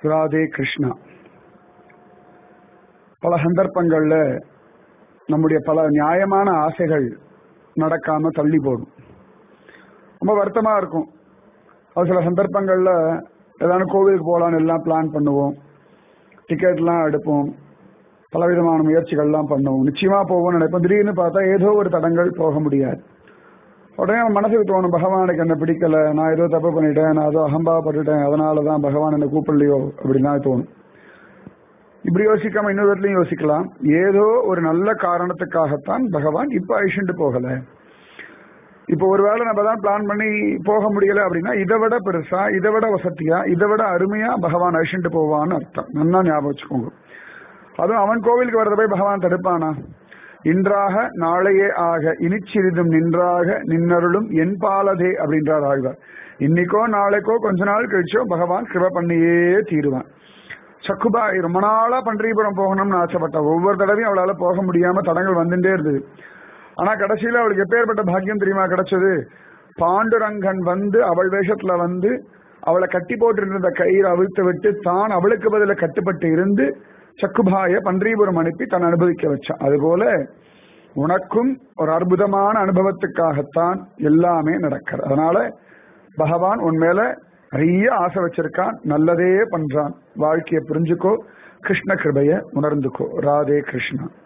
ராதே கிருஷ்ணா பல சந்தர்ப்பங்கள்ல நம்முடைய பல நியாயமான ஆசைகள் நடக்காம தள்ளி போடும் ரொம்ப வருத்தமா இருக்கும் அது சில சந்தர்ப்பங்கள்ல ஏதாவது கோவிலுக்கு போகலான்னு எல்லாம் பிளான் பண்ணுவோம் டிக்கெட்லாம் எடுப்போம் பலவிதமான முயற்சிகள்லாம் பண்ணுவோம் நிச்சயமா போவோம்னு நினைப்போம் திடீர்னு பார்த்தா ஏதோ ஒரு தடங்கள் போக முடியாது உடனே அவன் மனசுக்கு தோணும் பகவானுக்கு என்ன பிடிக்கல நான் ஏதோ தப்பு பண்ணிட்டேன் நான் ஏதோ அகம்பாவப்பட்டுட்டேன் அதனால தான் பகவான் என்ன கூப்பிடலையோ அப்படின்னு தான் தோணும் இப்படி யோசிக்காம இன்னொரு விதத்துலையும் யோசிக்கலாம் ஏதோ ஒரு நல்ல காரணத்துக்காகத்தான் பகவான் இப்ப அழிச்சுட்டு போகல இப்போ ஒருவேளை நம்ம தான் பிளான் பண்ணி போக முடியல அப்படின்னா இதை விட பெருசா இதை விட வசதியா இதை விட அருமையா பகவான் அழிச்சுட்டு போவான்னு அர்த்தம் நல்லா ஞாபகம் வச்சுக்கோங்க அதுவும் அவன் கோவிலுக்கு வரத போய் பகவான் தடுப்பானா இன்றாக நாளையே ஆக இனிச்சிறிதும் நின்றாக நின்னருளும் என் பாலதே அப்படின்றார் ஆழ்வார் இன்னைக்கோ நாளைக்கோ கொஞ்ச நாள் கழிச்சோ பகவான் கிருப பண்ணியே தீருவான் சக்குபாய் ரொம்ப நாளா பன்றிபுரம் போகணும்னு ஆசைப்பட்டா ஒவ்வொரு தடவையும் அவளால போக முடியாம தடங்கள் வந்துட்டே இருந்தது ஆனா கடைசியில அவளுக்கு எப்பேற்பட்ட பாக்கியம் தெரியுமா கிடைச்சது பாண்டுரங்கன் வந்து அவள் வேஷத்துல வந்து அவளை கட்டி போட்டிருந்த கயிறு அவிழ்த்து விட்டு தான் அவளுக்கு பதில கட்டுப்பட்டு இருந்து சக்குபாய பன்றிபுரம் அனுப்பி தன் அனுபவிக்க வச்சான் அதுபோல உனக்கும் ஒரு அற்புதமான அனுபவத்துக்காகத்தான் எல்லாமே நடக்கிறது அதனால பகவான் உன் மேல நிறைய ஆசை வச்சிருக்கான் நல்லதே பண்றான் வாழ்க்கையை புரிஞ்சுக்கோ கிருஷ்ண கிருபைய உணர்ந்துக்கோ ராதே கிருஷ்ணா